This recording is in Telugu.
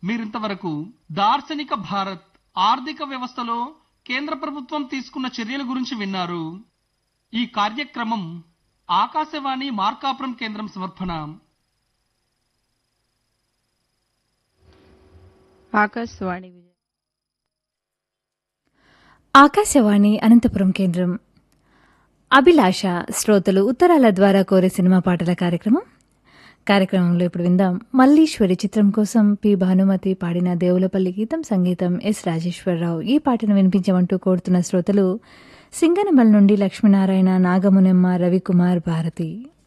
మీరింతవరకు దార్శనిక భారత్ ఆర్థిక వ్యవస్థలో కేంద్ర ప్రభుత్వం తీసుకున్న చర్యల గురించి విన్నారు ఈ కార్యక్రమం ఆకాశవాణి మార్కాపురం కేంద్రం సమర్పణ ఆకాశవాణి విజయ ఆకాశవాణి అనంతపురం కేంద్రం అభిలాష శ్రోతలు ఉత్తరాల ద్వారా కోరే సినిమా పాటల కార్యక్రమం కార్యక్రమంలో ఇప్పుడు విందాం మల్లీశ్వరి చిత్రం కోసం పి భానుమతి పాడిన దేవులపల్లి గీతం సంగీతం ఎస్ రాజేశ్వరరావు ఈ పాటను వినిపించమంటూ కోరుతున్న శ్రోతలు సింగనమల్ నుండి లక్ష్మీనారాయణ నాగమునెమ్మ రవికుమార్ భారతి